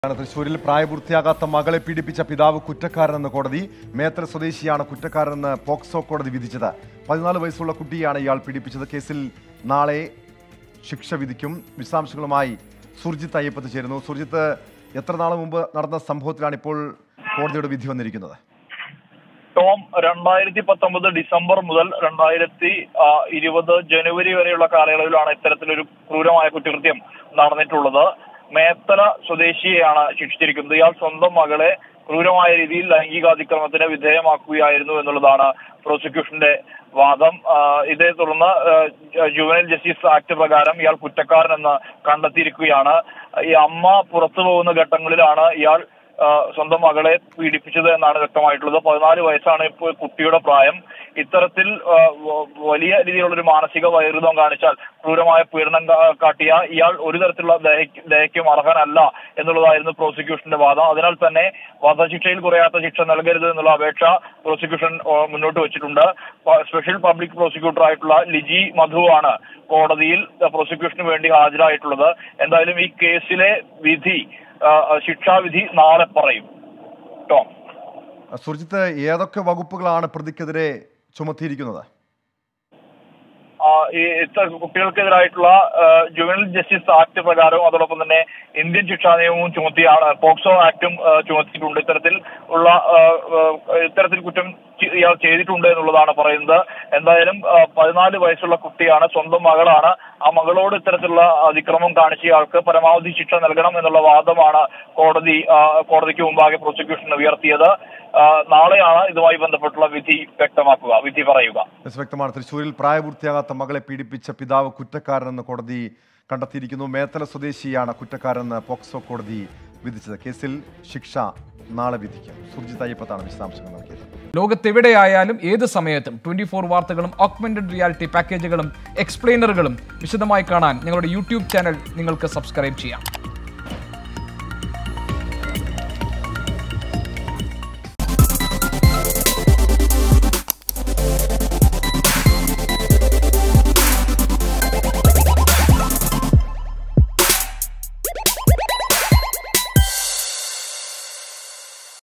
ആണ് തൃശൂരിൽ പ്രായപൂർത്തിയാകാത്ത മകളെ പീഡിപ്പിച്ച പിതാവ് കുറ്റക്കാരനെന്ന് കോടതി മേത്ര സ്വദേശിയാണ് കുറ്റക്കാരനെന്ന് പോക്സോ കോടതി വിധിച്ചത് പതിനാല് വയസ്സുള്ള കുട്ടിയാണ് ഇയാൾ പീഡിപ്പിച്ചത് കേസിൽ നാളെ ശിക്ഷ വിധിക്കും വിശദാംശങ്ങളുമായി സുർജിത്ത് അയ്യപ്പത്ത് ചേരുന്നു സുർജിത്ത് എത്ര നാൾ മുമ്പ് നടന്ന സംഭവത്തിലാണ് ഇപ്പോൾ കോടതിയുടെ വിധി വന്നിരിക്കുന്നത് ടോം രണ്ടായിരത്തി പത്തൊമ്പത് ഡിസംബർ മുതൽ രണ്ടായിരത്തി ആ, ഇരുപത് ജനുവരി വരെയുള്ള കാലയളവിലാണ് ഇത്തരത്തിലൊരു ക്രൂരമായ കുറ്റകൃത്യം നടന്നിട്ടുള്ളത് മേത്തല സ്വദേശിയെയാണ് ശിക്ഷിച്ചിരിക്കുന്നത് ഇയാൾ സ്വന്തം മകളെ ക്രൂരമായ രീതിയിൽ ലൈംഗികാതിക്രമത്തിന് വിധേയമാക്കുകയായിരുന്നു എന്നുള്ളതാണ് പ്രോസിക്യൂഷന്റെ വാദം ആ, ഇതേ തുടർന്ന് ജുവനൈൽ ജസ്റ്റിസ് ആക്ട് പ്രകാരം ഇയാൾ കുറ്റക്കാരനെന്ന് കണ്ടെത്തിയിരിക്കുകയാണ് ഈ അമ്മ പുറത്തു പോകുന്ന ഘട്ടങ്ങളിലാണ് ഇയാൾ ആ, സ്വന്തം മകളെ പീഡിപ്പിച്ചത് എന്നാണ് വ്യക്തമായിട്ടുള്ളത് പതിനാല് വയസ്സാണ് ഇപ്പോൾ കുട്ടിയുടെ പ്രായം ഇത്തരത്തിൽ ആ, വ- വലിയ രീതിയിലുള്ള ഒരു മാനസിക വൈരുദ്ധ്യം കാണിച്ചാൽ ക്രൂരമായ പീഡനം കാ- കാട്ടിയ ഇയാൾ ഒരു തരത്തിലുള്ള ദയക്ക് ദയക്കും അർഹനല്ല എന്നുള്ളതായിരുന്നു പ്രോസിക്യൂഷന്റെ വാദം അതിനാൽ തന്നെ വധശിക്ഷയിൽ കുറയാത്ത ശിക്ഷ നൽകരുത് എന്നുള്ള അപേക്ഷ പ്രോസിക്യൂഷൻ ആ, മുന്നോട്ട് വെച്ചിട്ടുണ്ട് പ- സ്പെഷ്യൽ പബ്ലിക് പ്രോസിക്യൂട്ടർ ആയിട്ടുള്ള ലിജി മധുവാണ് കോടതിയിൽ പ്രോസിക്യൂഷന് വേണ്ടി ഹാജരായിട്ടുള്ളത് എന്തായാലും ഈ കേസിലെ വിധി ആ, ശിക്ഷാവിധി നാളെ പറയും ടോം സുർജിത്ത് ഏതൊക്കെ വകുപ്പുകളാണ് പ്രതിക്കെതിരെ ചുമത്തിയിരിക്കുന്നത് ആ, ഈ ഇത്ത കുട്ടികൾക്കെതിരായിട്ടുള്ള ജുവനൽ ജസ്റ്റിസ് ആക്ട് പ്രകാരവും അതോടൊപ്പം തന്നെ ഇന്ത്യൻ ശിക്ഷാ നിയമവും ചുമത്തിയാണ് പോക്സോ ആക്ടും ആ, ചുമത്തിയിട്ടുണ്ട് ഇത്തരത്തിൽ ഉള്ള ആ, ആ, ഇത്തരത്തിൽ കുറ്റം ചെ- ഇയാൾ ചെയ്തിട്ടുണ്ട് എന്നുള്ളതാണ് പറയുന്നത് എന്തായാലും ആ, പതിനാല് വയസ്സുള്ള കുട്ടിയാണ് സ്വന്തം മകളാണ് ആ മകളോട് ഇത്തരത്തിലുള്ള അതിക്രമം കാണിച്ച ഇയാൾക്ക് പരമാവധി ശിക്ഷ നൽകണം എന്നുള്ള വാദമാണ് കോടതി ആ, കോടതിക്ക് മുമ്പാകെ പ്രോസിക്യൂഷൻ ഉയർത്തിയത് ആ, നാളെയാണ് ഇതുമായി ബന്ധപ്പെട്ടുള്ള വിധി വ്യക്തമാക്കുക വിധി പറയുക എസ് വ്യക്തമാണ് തൃശൂരിൽ പ്രായപൂർത്തിയാകാത്ത മകളെ പീഡിപ്പിച്ച പിതാവ് കുറ്റക്കാരനെന്ന് കോടതി കണ്ടെത്തിയിരിക്കുന്നു മേത്തല സ്വദേശിയാണ് കുറ്റക്കാരെന്ന് പോക്സോ കോടതി വിധിച്ചത് കേസിൽ ശിക്ഷ നാളെ വിധിക്കും സുർജിത് അയ്യപ്പത്താണ് വിശദാംശങ്ങൾ നൽകിയത് ലോകത്തെവിടെയായാലും ഏത് സമയത്തും ട്വന്റി ഫോർ വാർത്തകളും ഓഗ്മെന്റഡ് റിയാലിറ്റി പാക്കേജുകളും എക്സ്പ്ലെയിനറുകളും വിശദമായി കാണാൻ ഞങ്ങളുടെ യൂട്യൂബ് ചാനൽ നിങ്ങൾക്ക് സബ്സ്ക്രൈബ് ചെയ്യാം